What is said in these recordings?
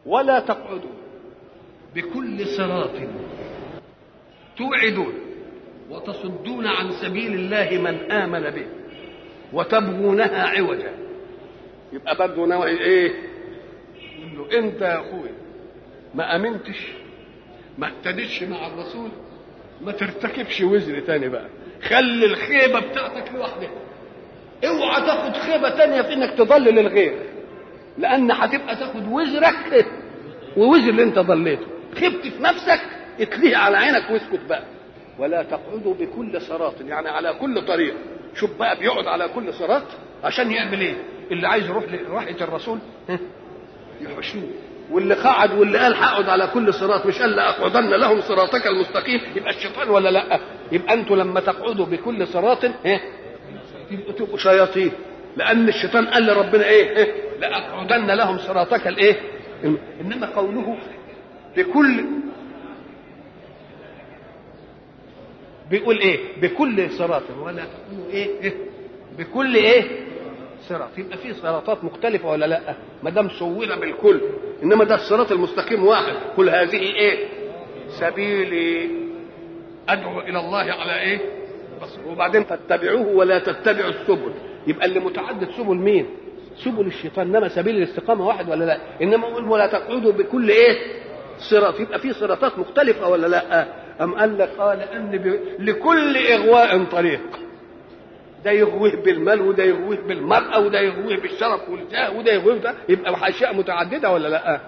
ولا تقعدوا بكل صراط توعدون وتصدون عن سبيل الله من آمن به وتبغونها عوجا يبقى برضه نوعي ايه؟ يقول له انت يا اخويا ما امنتش ما اهتدتش مع الرسول ما ترتكبش وزر تاني بقى خلي الخيبه بتاعتك لوحدها اوعى تاخد خيبه تانية في انك تضلل الغير لان هتبقى تاخد وزرك ووزر اللي انت ضليته خبت في نفسك اتليه على عينك واسكت بقى ولا تقعدوا بكل صراط يعني على كل طريق شوف بقى بيقعد على كل صراط عشان يعمل ايه اللي عايز يروح لراحة الرسول يحشوه واللي قعد واللي قال هقعد على كل صراط مش قال لاقعدن لهم صراطك المستقيم يبقى الشيطان ولا لا يبقى انتوا لما تقعدوا بكل صراط ايه تبقوا تبقوا شياطين لان الشيطان قال لربنا ايه, إيه؟ لاقعدن لهم صراطك الايه انما قوله بكل بيقول ايه بكل صراط ولا تقولوا ايه, إيه؟ بكل ايه صراط يبقى في صراطات مختلفة ولا لا ما دام سوّل بالكل انما ده الصراط المستقيم واحد كل هذه ايه سبيلي ادعو الى الله على ايه بس وبعدين فاتبعوه ولا تتبعوا السبل يبقى اللي متعدد سبل مين سبل الشيطان انما سبيل الاستقامه واحد ولا لا انما قول ولا تقعدوا بكل ايه صراط يبقى في صراطات مختلفه ولا لا ام قال لك اه لان ب... لكل اغواء طريق ده يغويه بالمال وده يغويه بالمرأة وده يغويه بالشرف والجاه وده يغويه ده يبقى أشياء متعددة ولا لا؟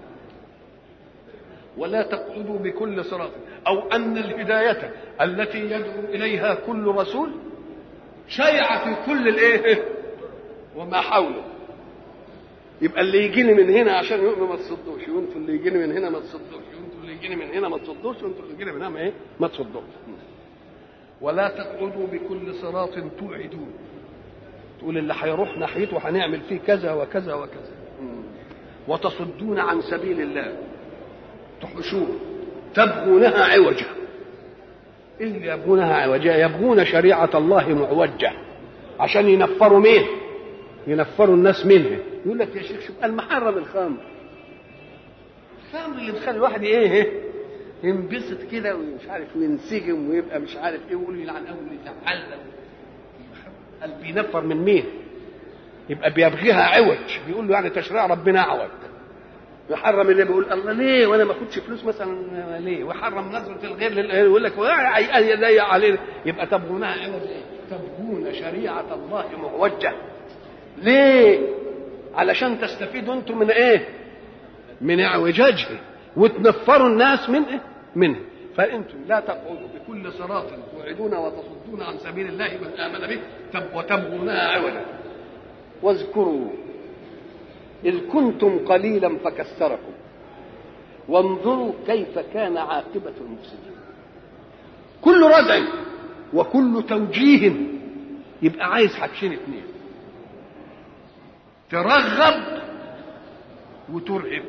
ولا تقعدوا بكل صراط أو أن الهداية التي يدعو إليها كل رسول شيعة في كل الإيه؟ وما حوله يبقى اللي يجيني من هنا عشان يؤمن ما تصدوش وانتوا اللي يجيني من هنا ما تصدوش وانتوا اللي يجيني من هنا ما تصدوش وانتوا اللي يجيني من هنا ما ايه ما تصدوش ولا تقعدوا بكل صراط توعدون تقول اللي هيروح ناحيته هنعمل فيه كذا وكذا وكذا وتصدون عن سبيل الله تحشوه تبغونها عوجا إيه اللي يبغونها عوجا يبغون شريعة الله معوجة عشان ينفروا مين ينفروا الناس منها يقول لك يا شيخ شوف المحرم الخمر الخمر اللي بيخلي الواحد ايه ينبسط كده ومش عارف وينسجم ويبقى مش عارف ايه ويقول يلعن اول يتعلم قال بينفر من مين؟ يبقى بيبغيها عوج بيقول له يعني تشريع ربنا عوج يحرم اللي بيقول الله ليه وانا ما اخدش فلوس مثلا ليه ويحرم نظره الغير للغير يقول لك يضيق علينا يبقى تبغونها عوج ايه؟ تبغون شريعه الله معوجه ليه؟ علشان تستفيدوا انتم من ايه؟ من اعوجاجها وتنفروا الناس من إيه؟ منه فانتم لا تقعدوا بكل صراط توعدون وتصدون عن سبيل الله من امن به وتبغونها عوجا واذكروا اذ كنتم قليلا فكثركم وانظروا كيف كان عاقبه المفسدين كل ردع وكل توجيه يبقى عايز حاجتين اثنين ترغب وترهب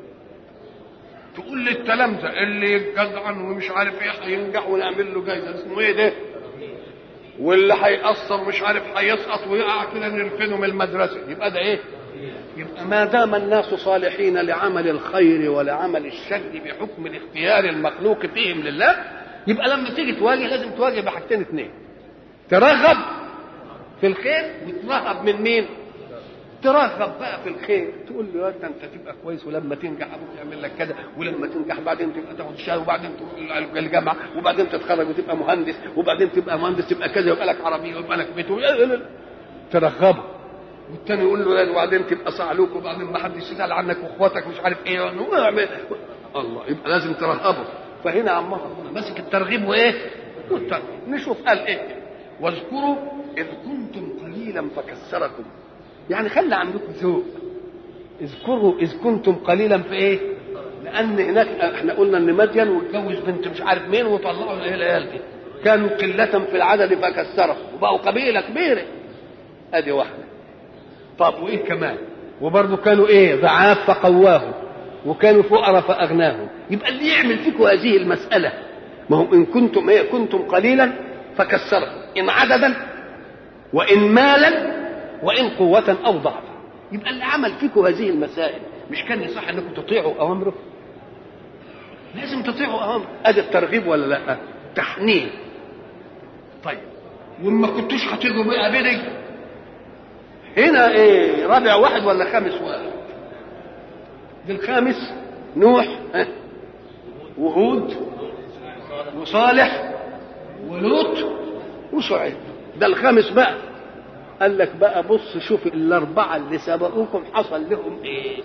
تقول للتلامذه اللي يجدعن ومش عارف ايه هينجح ونعمل له جايزه اسمه ايه ده؟ واللي هيأثر مش عارف هيسقط ويقع كده نرفنه من المدرسه يبقى ده ايه؟ يبقى ما دام الناس صالحين لعمل الخير ولعمل الشر بحكم الاختيار المخلوق فيهم لله يبقى لما تيجي تواجه لازم تواجه بحاجتين اثنين ترغب في الخير وترهب من مين؟ ترغب بقى في الخير تقول له انت انت تبقى كويس ولما تنجح ابوك يعمل لك كذا ولما تنجح بعدين تبقى تاخد شهاده وبعدين تروح الجامعه وبعدين تتخرج وتبقى مهندس وبعدين تبقى مهندس تبقى كذا ويبقى لك عربيه ويبقى لك بيت ترغبه والتاني يقول له وبعدين تبقى صعلوك وبعدين ما حدش يسال عنك واخواتك مش عارف ايه الله يبقى لازم ترهبه فهنا عمار ربنا ماسك الترغيب وايه؟ والترغيب نشوف قال ايه واذكروا اذ كنتم قليلا فكسركم يعني خلي عندكم ذوق اذكروا اذ كنتم قليلا في ايه؟ لان هناك احنا قلنا ان مدين واتجوز بنت مش عارف مين وطلعوا ايه العيال دي كانوا قلة في العدد فكسرهم وبقوا قبيلة كبيرة ادي واحدة طب وايه كمان وبرضه كانوا ايه ضعاف فقواهم وكانوا فقراء فاغناهم يبقى اللي يعمل فيكم هذه المسألة ما هم ان كنتم ايه كنتم قليلا فكسرهم ان عددا وان مالا وان قوة او ضعفا يبقى اللي عمل فيكم هذه المسائل مش كان يصح انكم تطيعوا اوامره لازم تطيعوا اوامره ادي الترغيب ولا لا تحنين طيب وما كنتوش هتيجوا بقى بدي هنا ايه رابع واحد ولا خامس واحد دي الخامس نوح ها وهود وصالح ولوط وشعيب ده الخامس بقى قال لك بقى بص شوف الاربعه اللي سبقوكم حصل لهم ايه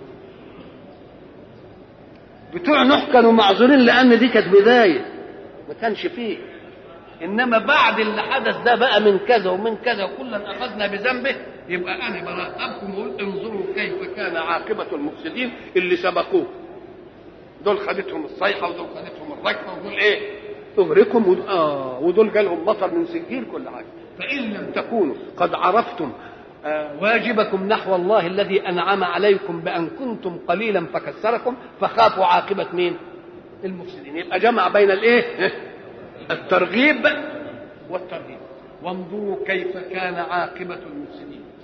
بتوع نوح كانوا معذورين لان دي كانت بدايه ما كانش فيه انما بعد اللي حدث ده بقى من كذا ومن كذا وكلا اخذنا بذنبه يبقى انا براقبكم واقول انظروا كيف كان عاقبه المفسدين اللي سبقوه دول خدتهم الصيحه ودول خدتهم الركبه ودول ايه اغرقهم ود... آه ودول جالهم مطر من سجير كل حاجه فان لم تكونوا قد عرفتم آه واجبكم نحو الله الذي انعم عليكم بان كنتم قليلا فكسركم فخافوا عاقبه مين؟ المفسدين يبقى جمع بين الايه؟ الترغيب والترهيب وانظروا كيف كان عاقبه المفسدين